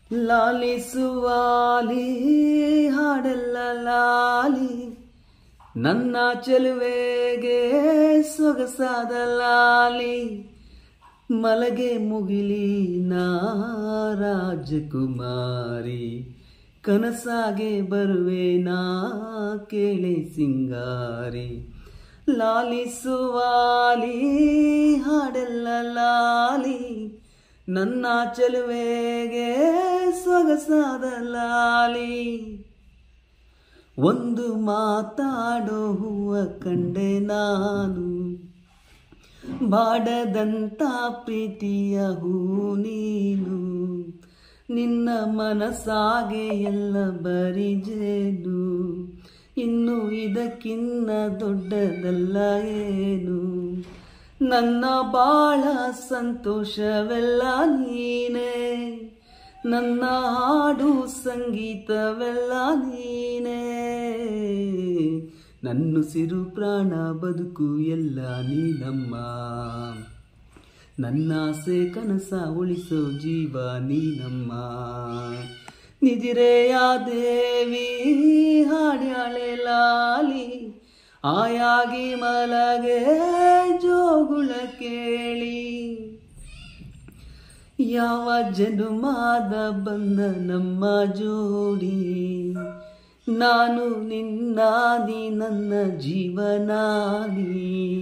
ಲಾಲಿಸುವಾಲಿ ಹಾಡೆಲ್ಲ ಲಾಲಿ ನನ್ನ ಚೆಲುವೆಗೆ ಸೊಗಸಾದ ಲಾಲಿ ಮಲಗೆ ಮುಗಿಲಿ ನಾ ರಾಜಕುಮಾರಿ ಕನಸಾಗೆ ಬರುವೆ ನಾ ಕೇಳಿ ಸಿಂಗಾರಿ ಲಾಲಿಸುವಾಲಿ ಹಾಡೆಲ್ಲ ಲಾಲಿ ನನ್ನ ಚೆಲುವೆಗೆ ಸೊಗಸಾದ ಲಾಲಿ ಒಂದು ಮಾತಾಡೋ ಹೂವ ಕಂಡೆ ನಾನು ಬಾಡದಂತ ಪ್ರೀತಿಯ ಹೂ ನೀನು ನಿನ್ನ ಮನಸಾಗೆ ಎಲ್ಲ ಬರಿಜೇನು ಇನ್ನು ಇದಕ್ಕಿನ್ನ ದೊಡ್ಡದಲ್ಲ ಏನು ನನ್ನ ಬಾಳ ಸಂತೋಷವೆಲ್ಲ ನೀನೇ ನನ್ನ ಹಾಡು ಸಂಗೀತವೆಲ್ಲ ನೀನೇ ನನ್ನ ಸಿರು ಪ್ರಾಣ ಬದುಕು ಎಲ್ಲ ನೀನಮ್ಮ ನನ್ನಾಸೆ ಕನಸ ಉಳಿಸೋ ಜೀವ ನೀನಮ್ಮ ನಿದಿರೆಯ ದೇವಿ ಹಾಡ್ಯಾಳೆ ಲಾಲಿ ಆಯಾಗಿ ಮಲಗೆ ಜೋಗುಳ ಕೇಳಿ ಯಾವ ಜನುಮಾದ ಬಂದ ನಮ್ಮ ಜೋಡಿ ನಾನು ನಿನ್ನ ನೀ ನನ್ನ ಜೀವನಾಡಿ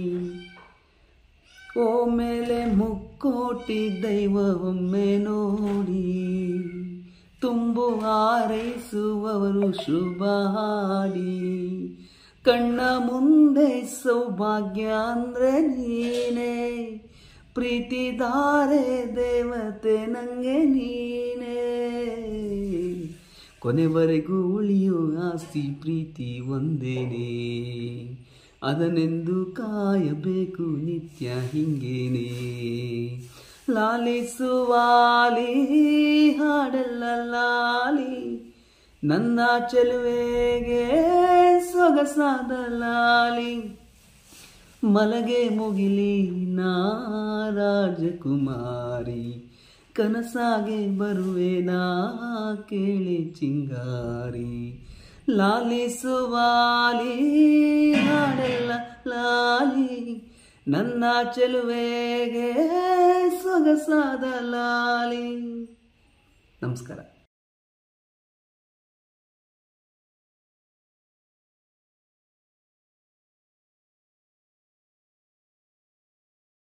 ಓ ಮೇಲೆ ಮುಕ್ಕೋಟಿ ದೈವ ಒಮ್ಮೆ ನೋಡಿ ತುಂಬು ಹಾರೈಸುವವರು ಶುಭ ಹಾಡಿ ಕಣ್ಣ ಮುಂದೆ ಸೌಭಾಗ್ಯ ಅಂದ್ರೆ ನೀನೇ ಪ್ರೀತಿದಾರೆ ದೇವತೆ ನಂಗೆ ನೀನೇ ಕೊನೆವರೆಗೂ ಉಳಿಯೋ ಆಸ್ತಿ ಪ್ರೀತಿ ಒಂದೇನೆ ಅದನೆಂದು ಕಾಯಬೇಕು ನಿತ್ಯ ಹಿಂಗೇನೆ ಲಾಲಿಸುವಾಲಿ ಹಾಡಲ್ಲ ಲಾಲಿ ನನ್ನ ಚೆಲುವೆಗೆ ಸೊಗಸಾದ ಲಾಲಿ ಮಲಗೆ ಮುಗಿಲಿ ನಾ ರಾಜಕುಮಾರಿ ಕನಸಾಗೆ ಬರುವೆ ನಾ ಕೇಳಿ ಚಿಂಗಾರಿ ಲಾಲಿಸುವಾಲಿ ಹಾಡೆಲ್ಲ ಲಾಲಿ ನನ್ನ ಚೆಲುವೆಗೆ ಸೊಗಸಾದ ಲಾಲಿ ನಮಸ್ಕಾರ